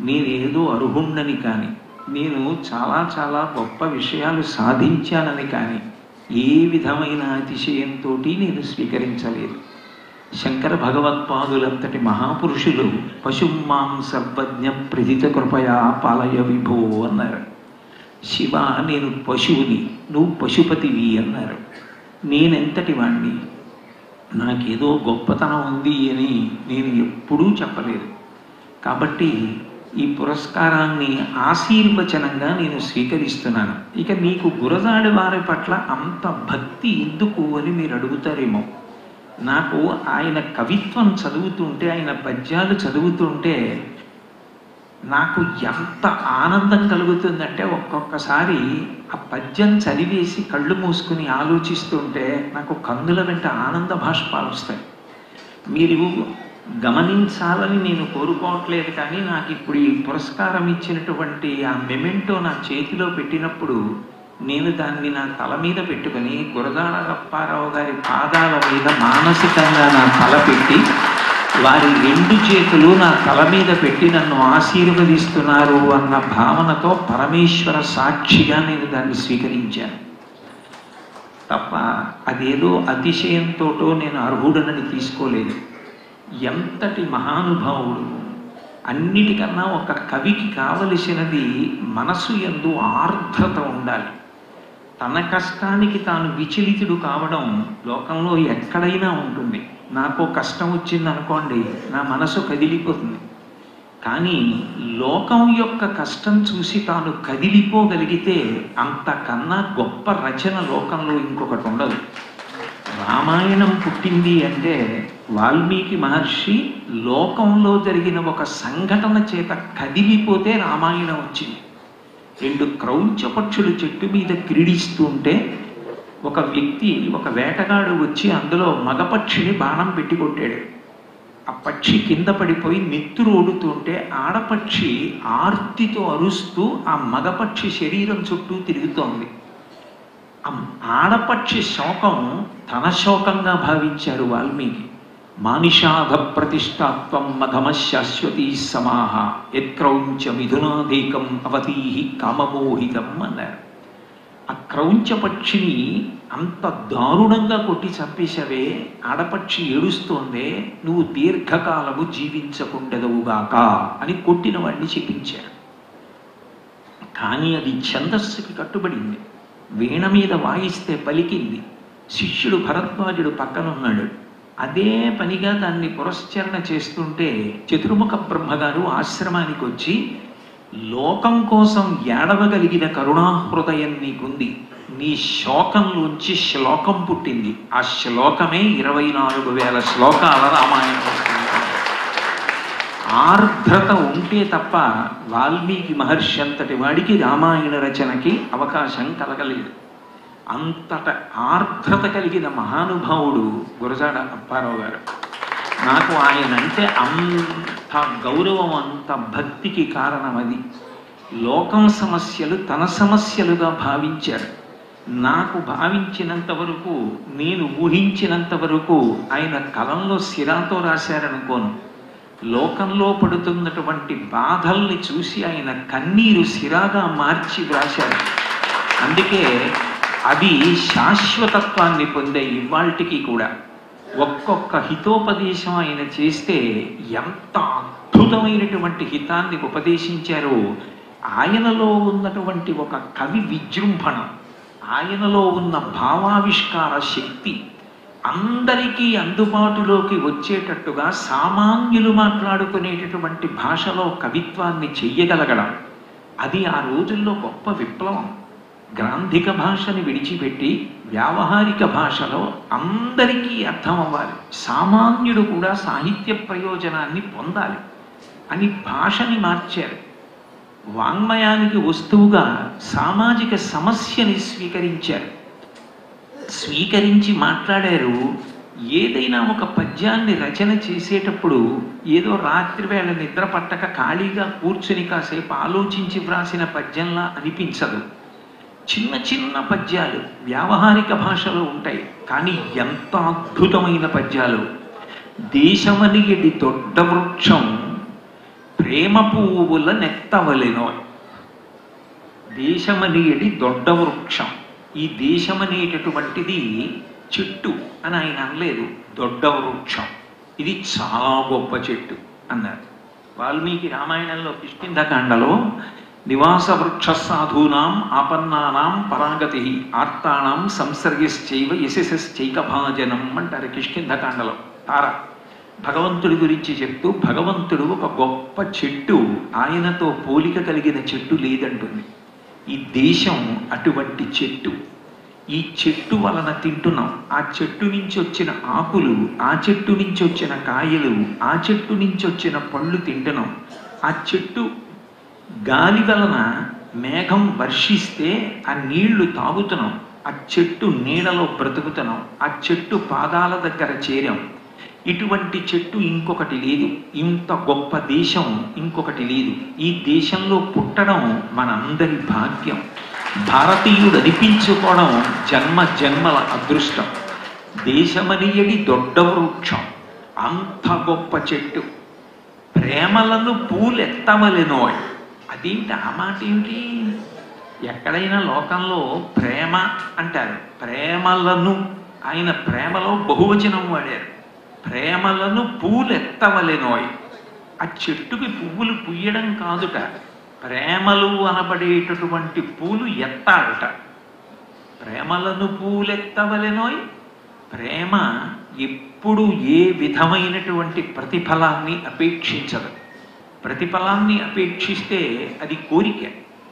నేనేదో అర్హుణ్ణని కానీ నేను చాలా చాలా గొప్ప విషయాలు సాధించానని కానీ ఏ విధమైన అతిశయంతో నేను స్వీకరించలేదు శంకర భగవత్పాదులంతటి మహాపురుషులు పశుమాం సర్వజ్ఞ ప్రజిత కృపయా పాలయ విభో అన్నారు శివ నేను పశువుని నువ్వు పశుపతివి అన్నారు నేనెంతటి వాణ్ణి నాకేదో గొప్పతనం ఉంది అని నేను ఎప్పుడూ చెప్పలేదు కాబట్టి ఈ పురస్కారాన్ని ఆశీర్వచనంగా నేను స్వీకరిస్తున్నాను ఇక నీకు గురజాడి వారి పట్ల అంత భక్తి ఎందుకు అని మీరు అడుగుతారేమో నాకు ఆయన కవిత్వం చదువుతుంటే ఆయన పద్యాలు చదువుతుంటే నాకు ఎంత ఆనందం కలుగుతుందంటే ఒక్కొక్కసారి ఆ పద్యం చదివేసి కళ్ళు మూసుకుని ఆలోచిస్తుంటే నాకు కందుల వెంట ఆనంద భాష్పాలు వస్తాయి మీరు గమనించాలని నేను కోరుకోవట్లేదు కానీ నాకు ఇప్పుడు ఈ పురస్కారం ఇచ్చినటువంటి ఆ మెమెంటో నా చేతిలో పెట్టినప్పుడు నేను దాన్ని నా తల మీద పెట్టుకొని గురదాడ రప్పారావు గారి పాదాల మీద మానసికంగా నా తల పెట్టి వారి రెండు చేతులు నా తల మీద పెట్టి నన్ను ఆశీర్వదిస్తున్నారు అన్న భావనతో పరమేశ్వర సాక్షిగా నేను దాన్ని స్వీకరించాను తప్ప అదేదో అతిశయంతోటో నేను అర్హుడనని తీసుకోలేదు ఎంతటి మహానుభావుడు అన్నిటికన్నా ఒక కవికి కావలసినది మనసు ఎందు ఆర్ద్రత ఉండాలి తన కష్టానికి తాను విచలితుడు కావడం లోకంలో ఎక్కడైనా ఉంటుంది నాకు కష్టం వచ్చింది అనుకోండి నా మనసు కదిలిపోతుంది కానీ లోకం యొక్క కష్టం చూసి తాను కదిలిపోగలిగితే అంతకన్నా గొప్ప రచన లోకంలో ఇంకొకటి ఉండదు రామాయణం పుట్టింది అంటే వాల్మీకి మహర్షి లోకంలో జరిగిన ఒక సంఘటన చేత కదిలిపోతే రామాయణం వచ్చింది రెండు క్రౌంచ పక్షులు చెట్టు మీద క్రీడిస్తుంటే ఒక వ్యక్తి ఒక వేటగాడు వచ్చి అందులో మగపక్షిని బాణం పెట్టి కొట్టాడు ఆ పక్షి కింద పడిపోయి నెత్తురు ఓడుతుంటే ఆడపక్షి ఆర్తితో అరుస్తూ ఆ మగపక్షి శరీరం చుట్టూ తిరుగుతోంది ఆ ఆడపక్షి శోకం తన శోకంగా భావించారు వాల్మీకి మానిషాధ ప్రతిష్టాత్వం మధమ శాశ్వతీ సమాహ యత్క్రౌంచ మిథునాధీకం అవతీహి కామమోహితం అన్నారు ఆ క్రౌంచ పక్షిని అంత దారుణంగా కొట్టి చంపేశావే ఆడపక్షి ఏడుస్తోందే నువ్వు దీర్ఘకాలము జీవించకుండదవుగాక అని కొట్టిన వాడిని చెప్పించారు కానీ అది ఛందస్సుకి కట్టుబడింది వీణ మీద వాయిస్తే పలికింది శిష్యుడు భరద్వాజుడు పక్కనున్నాడు అదే పనిగా దాన్ని పురస్చరణ చేస్తుంటే చతుర్ముఖ బ్రహ్మగారు ఆశ్రమానికి వచ్చి లోకం కోసం ఏడవగలిగిన కరుణాహృదయం నీకుంది నీ శోకంలోంచి శ్లోకం పుట్టింది ఆ శ్లోకమే ఇరవై నాలుగు వేల శ్లోకాల రామాయణం వస్తుంది ఆర్ద్రత ఉంటే తప్ప వాల్మీకి మహర్షి అంతటి వాడికి రామాయణ రచనకి అవకాశం కలగలేదు అంతట ఆర్ద్రత కలిగిన మహానుభావుడు గురజాడ అప్పారావు గారు నాకు ఆయన అంటే అంత గౌరవం అంత భక్తికి కారణం అది లోకం సమస్యలు తన సమస్యలుగా భావించారు నాకు భావించినంత వరకు నేను ఊహించినంత వరకు ఆయన కలంలో సిరాతో రాశారనుకోను లోకంలో పడుతున్నటువంటి బాధల్ని చూసి ఆయన కన్నీరు సిరాగా మార్చి వ్రాశారు అందుకే అవి శాశ్వతత్వాన్ని పొందే ఇవాల్టికి కూడా ఒక్కొక్క హితోపదేశం ఆయన చేస్తే ఎంత అద్భుతమైనటువంటి హితాన్ని ఉపదేశించారో ఆయనలో ఉన్నటువంటి ఒక కవి విజృంభణ ఆయనలో ఉన్న భావావిష్కార శక్తి అందరికీ అందుబాటులోకి వచ్చేటట్టుగా సామాన్యులు మాట్లాడుకునేటటువంటి భాషలో కవిత్వాన్ని చెయ్యగలగడం అది ఆ రోజుల్లో గొప్ప విప్లవం గ్రాంధిక భాషని విడిచిపెట్టి వ్యావహారిక భాషలో అందరికీ అర్థం అవ్వాలి సామాన్యుడు కూడా సాహిత్య ప్రయోజనాన్ని పొందాలి అని భాషని మార్చారు వాంగ్మయానికి వస్తువుగా సామాజిక సమస్యని స్వీకరించారు స్వీకరించి మాట్లాడారు ఏదైనా ఒక పద్యాన్ని రచన చేసేటప్పుడు ఏదో రాత్రి వేళ నిద్ర పట్టక ఖాళీగా కూర్చుని కాసేపు ఆలోచించి వ్రాసిన పద్యంలా అనిపించదు చిన్న చిన్న పద్యాలు వ్యావహారిక భాషలో ఉంటాయి కానీ ఎంత అద్భుతమైన పద్యాలు దేశమనిగిడి దొడ్డ వృక్షం ప్రేమ పువ్వుల నెత్తవలెనో దేశమనేటి దొడ్డ వృక్షం ఈ దేశమనేటటువంటిది చెట్టు అని ఆయన అనలేదు దొడ్డ వృక్షం ఇది చాలా గొప్ప చెట్టు అన్నారు వాల్మీకి రామాయణంలో కిష్కింధకాండలో నివాస వృక్ష సాధూనాం ఆపన్నానాం పరాగతి ఆర్తాణం సంసర్గశ్చైవ యశస్చైక భాజనం అంటారు కిష్కింధకాండలో తార భగవంతుడి గురించి చెప్తూ భగవంతుడు ఒక గొప్ప చెట్టు ఆయనతో పోలిక కలిగిన చెట్టు లేదంటుంది ఈ దేశం అటువంటి చెట్టు ఈ చెట్టు వలన తింటున్నాం ఆ చెట్టు నుంచి వచ్చిన ఆకులు ఆ చెట్టు నుంచి వచ్చిన కాయలు ఆ చెట్టు నుంచి వచ్చిన పళ్ళు తింటున్నాం ఆ చెట్టు గాలి వలన మేఘం వర్షిస్తే ఆ నీళ్లు తాగుతున్నాం ఆ చెట్టు నీడలో బ్రతుకుతున్నాం ఆ చెట్టు పాదాల దగ్గర చేరాం ఇటువంటి చెట్టు ఇంకొకటి లేదు ఇంత గొప్ప దేశం ఇంకొకటి లేదు ఈ దేశంలో పుట్టడం మనందరి భాగ్యం భారతీయుడు అనిపించుకోవడం జన్మ జన్మల అదృష్టం దేశమనియడి దొడ్డ వృక్షం అంత గొప్ప చెట్టు ప్రేమలను పూలెత్తవలెనోయ్ అదేంటి ఆ మాట ఏమిటి ఎక్కడైనా లోకంలో ప్రేమ అంటారు ప్రేమలను ఆయన ప్రేమలో బహువచనం వాడారు ప్రేమలను పూలెత్తవలెనోయ్ ఆ చెట్టుకి పువ్వులు పుయ్యడం కాదుట ప్రేమలు అనబడేటటువంటి పూలు ఎత్తాడట ప్రేమలను పూలెత్తవలెనోయ్ ప్రేమ ఎప్పుడు ఏ విధమైనటువంటి ప్రతిఫలాన్ని అపేక్షించదు ప్రతిఫలాన్ని అపేక్షిస్తే అది కోరిక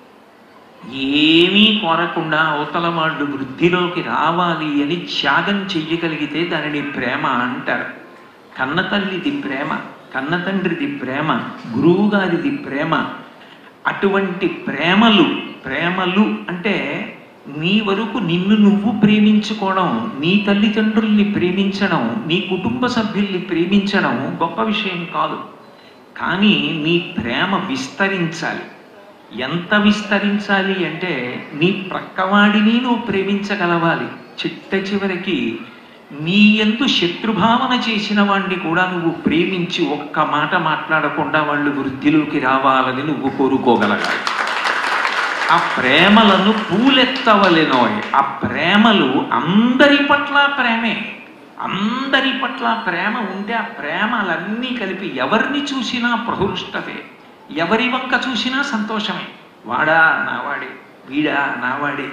ఏమీ కోరకుండా అవతల వాళ్ళు వృద్ధిలోకి రావాలి అని త్యాగం చెయ్యగలిగితే దానిని ప్రేమ అంటారు కన్నతల్లిది ప్రేమ కన్నతండ్రిది ప్రేమ గురువుగారిది ప్రేమ అటువంటి ప్రేమలు ప్రేమలు అంటే నీ వరకు నిన్ను నువ్వు ప్రేమించుకోవడం నీ తల్లిదండ్రుల్ని ప్రేమించడం నీ కుటుంబ సభ్యుల్ని ప్రేమించడం గొప్ప విషయం కాదు కానీ నీ ప్రేమ విస్తరించాలి ఎంత విస్తరించాలి అంటే నీ ప్రక్కవాడిని నువ్వు ప్రేమించగలవాలి చిట్ట చివరికి నీ ఎందు శత్రుభావన చేసిన వాణ్ణి కూడా నువ్వు ప్రేమించి ఒక్క మాట మాట్లాడకుండా వాళ్ళు వృద్ధిలోకి రావాలని నువ్వు కోరుకోగలగాలి ఆ ప్రేమలను పూలెత్తవలెనోయ్ ఆ ప్రేమలు అందరి పట్ల ప్రేమే అందరి పట్ల ప్రేమ ఉంటే ఆ ప్రేమలన్నీ కలిపి ఎవరిని చూసినా ప్రహృష్టతే ఎవరి వంక చూసినా సంతోషమే వాడా నావాడే వీడా నావాడే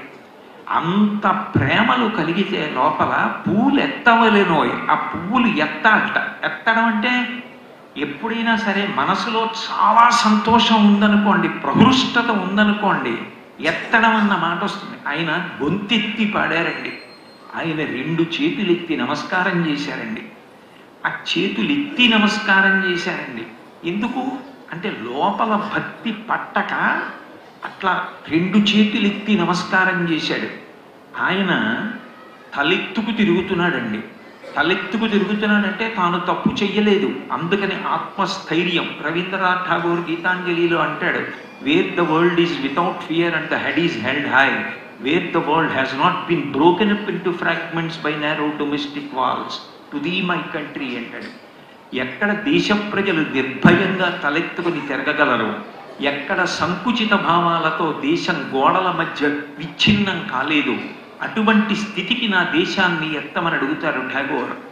అంత ప్రేమలు కలిగితే లోపల పూలు ఎత్తవలేనోయ్ ఆ పువ్వులు ఎత్తాలట ఎత్తడం అంటే ఎప్పుడైనా సరే మనసులో చాలా సంతోషం ఉందనుకోండి ప్రహృష్టత ఉందనుకోండి ఎత్తడం అన్న మాట వస్తుంది ఆయన గొంతెత్తి పాడారండి ఆయన రెండు చేతులు ఎత్తి నమస్కారం చేశారండి ఆ చేతులు ఎత్తి నమస్కారం చేశారండి ఎందుకు అంటే లోపల భక్తి పట్టక అట్లా రెండు చేతులు ఎత్తి నమస్కారం చేశాడు ఆయన తలెత్తుకు తిరుగుతున్నాడండి తలెత్తుకు తిరుగుతున్నాడంటే తాను తప్పు చెయ్యలేదు అందుకని ఆత్మస్థైర్యం రవీంద్రనాథ్ ఠాగూర్ గీతాంజలిలో అంటాడు where the world is without fear and the head is held high where the world has not been broken up into fragments by narrow domestic walls to thee my country అంటాడు ఎక్కడ దేశ ప్రజలు నిర్భయంగా తలెత్తుకుని తిరగగలరు ఎక్కడ సంకుచిత భావాలతో దేశం గోడల మధ్య విచ్ఛిన్నం కాలేదు అటువంటి స్థితికి నా దేశాన్ని ఎత్తమని అడుగుతారు ఠాగోర్